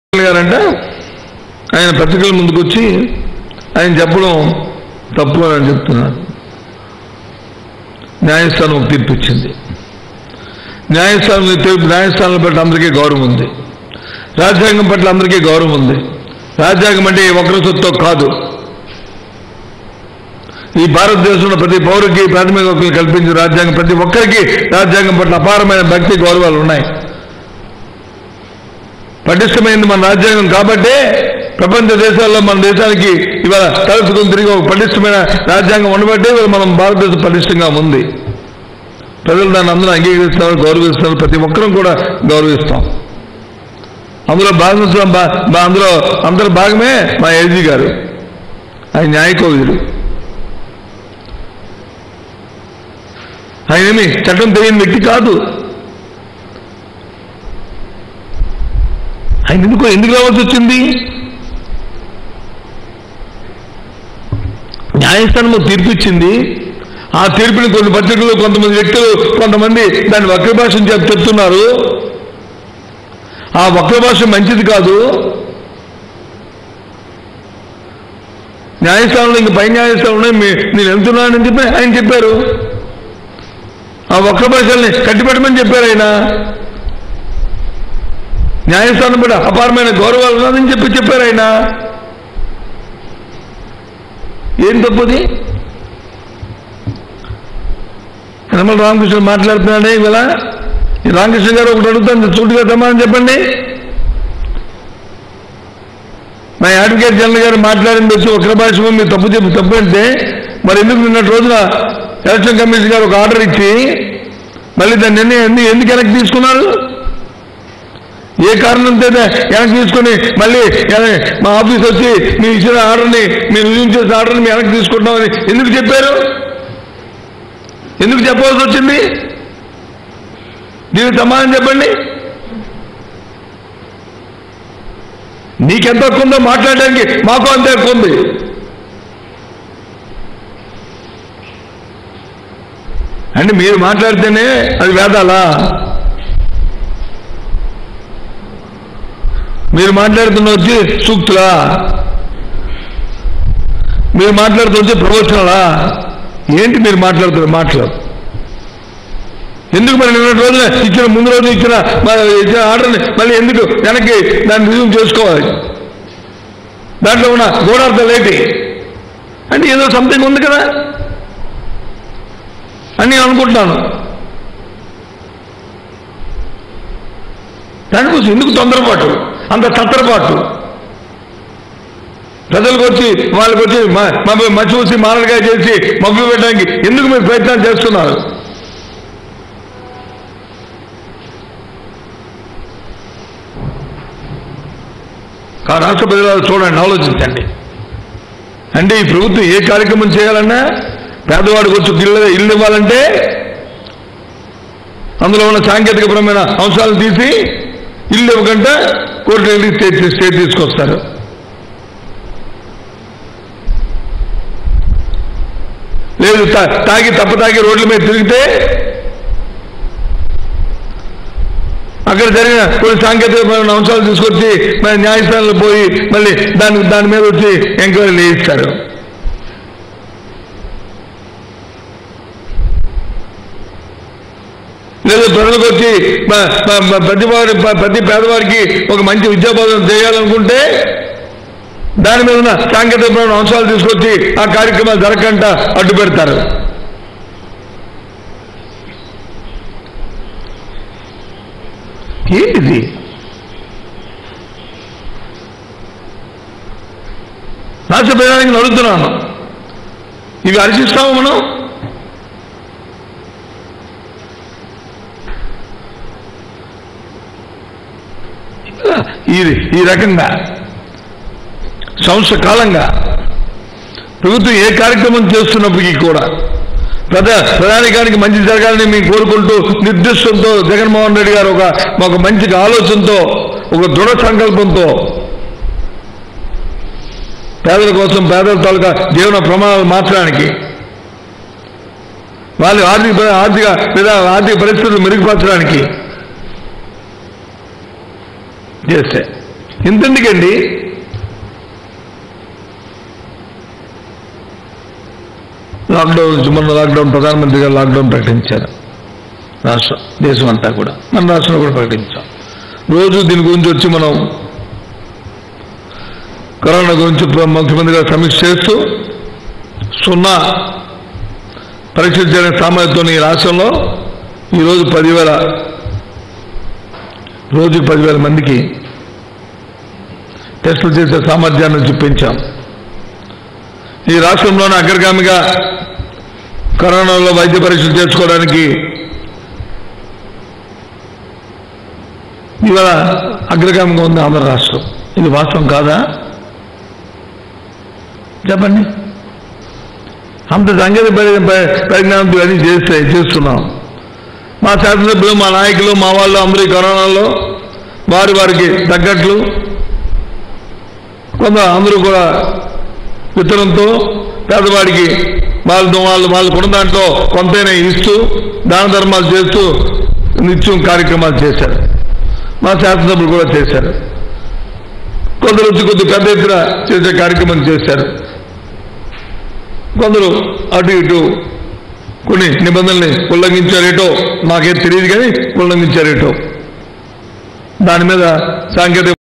గారంట ఆయన పత్రికల ముందుకు వచ్చి ఆయన చెప్పడం తప్పు అని చెప్తున్నారు న్యాయస్థానం ఒక తీర్పు ఇచ్చింది న్యాయస్థానం తీర్పు న్యాయస్థానం పట్ల అందరికీ గౌరవం ఉంది రాజ్యాంగం పట్ల అందరికీ గౌరవం ఉంది రాజ్యాంగం అంటే ఏ ఒక్కరి సొత్తు కాదు ఈ భారతదేశంలో ప్రతి పౌరుకి ప్రాథమిక హక్కులు కల్పించిన రాజ్యాంగం ప్రతి ఒక్కరికి రాజ్యాంగం పట్ల అపారమైన భక్తి గౌరవాలు ఉన్నాయి పటిష్టమైంది మన రాజ్యాంగం కాబట్టే ప్రపంచ దేశాల్లో మన దేశానికి ఇవాళ తలెత్తుకుని తిరిగి ఒక పటిష్టమైన రాజ్యాంగం ఉండబట్టే ఇవాళ మనం భారతదేశం పటిష్టంగా ఉంది ప్రజలు దాన్ని అందరూ అంగీకరిస్తున్నారు గౌరవిస్తున్నారు ప్రతి ఒక్కరం కూడా గౌరవిస్తాం అందులో భాగం అందులో అందరూ భాగమే మా ఏజీ గారు ఆయన న్యాయకోవిదుడు ఆయనేమి చట్టం తెలియని వ్యక్తి కాదు ఆయన ఎందుకు ఎందుకు రావాల్సి వచ్చింది న్యాయస్థానం తీర్పు ఇచ్చింది ఆ తీర్పుని కొన్ని పత్రికల్లో కొంతమంది వ్యక్తులు కొంతమంది దాన్ని వక్ర భాషను చెప్పి చెప్తున్నారు ఆ వక్ర భాష మంచిది కాదు న్యాయస్థానంలో ఇంక పై న్యాయస్థానంలో మీ- నేను వెళ్తున్నానని చెప్పి ఆయన చెప్పారు ఆ వక్ర భాషల్ని కట్టిపెట్టమని చెప్పారు ఆయన న్యాయస్థానం కూడా అపారమైన గౌరవాలు ఉన్నదని చెప్పి చెప్పారు ఆయన ఏం తప్పుది యనమల రామకృష్ణ మాట్లాడుతున్నాడే ఇవాళ ఈ రామకృష్ణ గారు ఒకటి అడుగుతాను సూటిగా సమాధానం చెప్పండి మా అడ్వకేట్ జనరల్ గారు మాట్లాడింది వచ్చి ఒక్కరి భాష మీరు తప్పు చెప్పి తప్పు అంటే మరి ఎందుకు నిన్నటి రోజున ఎలక్షన్ కమిషన్ గారు ఒక ఆర్డర్ ఇచ్చి మళ్ళీ దాన్ని నిర్ణయం ఎందుకు ఎందుకు వెనక్కి తీసుకున్నారు ఏ కారణంతో వెనక్కి తీసుకొని మళ్ళీ ఎన- మా ఆఫీస్ వచ్చి మీరు ఇచ్చిన ఆర్డర్ని మీరు రిజ్యూమ్ చేసిన ఆర్డర్ని మేము వెనక్కి తీసుకుంటామని ఎందుకు చెప్పారు ఎందుకు చెప్పవలసి వచ్చింది దీనికి సమాధానం చెప్పండి నీకెంత హక్కు ఉందో మాట్లాడడానికి మాకు అంత హక్కు ఉంది అంటే మీరు మాట్లాడితేనే అది వేదాలా మీరు మాట్లాడుతున్న వచ్చి సూక్తులా మీరు మాట్లాడుతూ వచ్చి ప్రవచనాలా ఏంటి మీరు మాట్లాడుతున్న మాటలు ఎందుకు మరి నిన్న రోజున ఇచ్చిన ముందు రోజు ఇచ్చిన మరి ఇచ్చిన ఆర్డర్ని మళ్ళీ ఎందుకు వెనక్కి దాన్ని రిజ్యూమ్ చేసుకోవాలి దాంట్లో ఉన్న గోడార్థాలు ఏంటి అంటే ఏదో సంథింగ్ ఉంది కదా అని నేను అనుకుంటున్నాను దానికోసం ఎందుకు తొందరపాటు అంత తత్తరపాటు ప్రజలకు వచ్చి వాళ్ళకి వచ్చి మ- మ- మచ్చి వచ్చి మారడికాయ చేసి మగ్గు పెట్టడానికి ఎందుకు మీరు ప్రయత్నాలు చేస్తున్నారు కా రాష్ట్ర ప్రజలు చూడండి ఆలోచించండి అంటే ఈ ప్రభుత్వం ఏ కార్యక్రమం చేయాలన్నా పేదవాడికి వచ్చి ఇల్లు ఇల్లు ఇవ్వాలంటే అందులో ఉన్న సాంకేతికపరమైన అంశాలను తీసి ఇల్లు ఇవ్వకుండా కోర్టు వెళ్ళి స్టే స్టే తీసుకొస్తారు లేదు తా- తాగి తప్ప తాగి రోడ్ల మీద తిరిగితే అక్కడ జరిగిన కొన్ని సాంకేతికమైన అంశాలు తీసుకొచ్చి మరి న్యాయస్థానంలో పోయి మళ్ళీ దాని దాని మీద వచ్చి ఎంక్వైరీ చేయిస్తారు లేదు ప్రజలకు వచ్చి మ- మ- మ- ప్రతి వారి ప- ప్రతి పేదవారికి ఒక మంచి విద్యాబోధన చేయాలనుకుంటే దాని మీద ఉన్న సాంకేతికమైన అంశాలు తీసుకొచ్చి ఆ కార్యక్రమాలు జరగకుండా అడ్డు పెడతారు ఏంటిది రాష్ట్ర ప్రజానికి అడుగుతున్నాను ఇవి హర్షిస్తాము మనం ఈ ఈ రకంగా సంవత్సర కాలంగా ప్రభుత్వం ఏ కార్యక్రమం చేస్తున్నప్పటికీ కూడా ప్రధా ప్రధానికానికి మంచి జరగాలని మేము కోరుకుంటూ నిర్దిష్టంతో జగన్మోహన్ రెడ్డి గారు ఒక ఒక మంచి ఆలోచనతో ఒక దృఢ సంకల్పంతో పేదల కోసం పేదల తాలూకా జీవన ప్రమాణాలు మార్చడానికి వాళ్ళ ఆర్థిక పరి- ఆర్థిక లేదా ఆర్థిక పరిస్థితులు మెరుగుపరచడానికి చేస్తే ఇంతెందుకండి లాక్డౌన్ నుంచి మొన్న లాక్డౌన్ ప్రధానమంత్రి గారు లాక్డౌన్ ప్రకటించారు రాష్ట్ర దేశం అంతా కూడా మన రాష్ట్రంలో కూడా ప్రకటించాం రోజు దీని గురించి వచ్చి మనం కరోనా గురించి ప్ర- ముఖ్యమంత్రి గారు సమీక్ష చేస్తూ సున్నా పరీక్షలు చేయడానికి సామర్థ్యంతో ఈ రాష్ట్రంలో ఈరోజు పదివేల రోజుకు పదివేల మందికి టెస్టులు చేసే సామర్థ్యాన్ని చూపించాం ఈ రాష్ట్రంలోనే అగ్రగామిగా కరోనాలో వైద్య పరీక్షలు చేసుకోవడానికి ఇవాళ అగ్రగామిగా ఉంది ఆంధ్ర రాష్ట్రం ఇది వాస్తవం కాదా చెప్పండి అంత సంగతి పరి- పరి- పరిజ్ఞానంతో అన్ని చేస్తే చేస్తున్నాం మా శాసనసభ్యులు మా నాయకులు మా వాళ్ళు అందరూ ఈ కరోనాలో వారి వారికి తగ్గట్లు కొంత అందరూ కూడా విత్తనంతో పేదవాడికి వాళ్ళతో వాళ్ళు వాళ్ళు కొన్న దాంట్లో కొంతైనా ఇస్తూ దాన ధర్మాలు చేస్తూ నిత్యం కార్యక్రమాలు చేశారు మా శాసనసభ్యులు కూడా చేశారు కొందరు వచ్చి కొద్ది పెద్ద ఎత్తున చేసే కార్యక్రమం చేశారు కొందరు అటు ఇటు కొన్ని నిబంధనల్ని ఉల్లంఘించారేటో నాకేం తెలియదు కానీ ఉల్లంఘించారేటో దాని మీద సాంకేతిక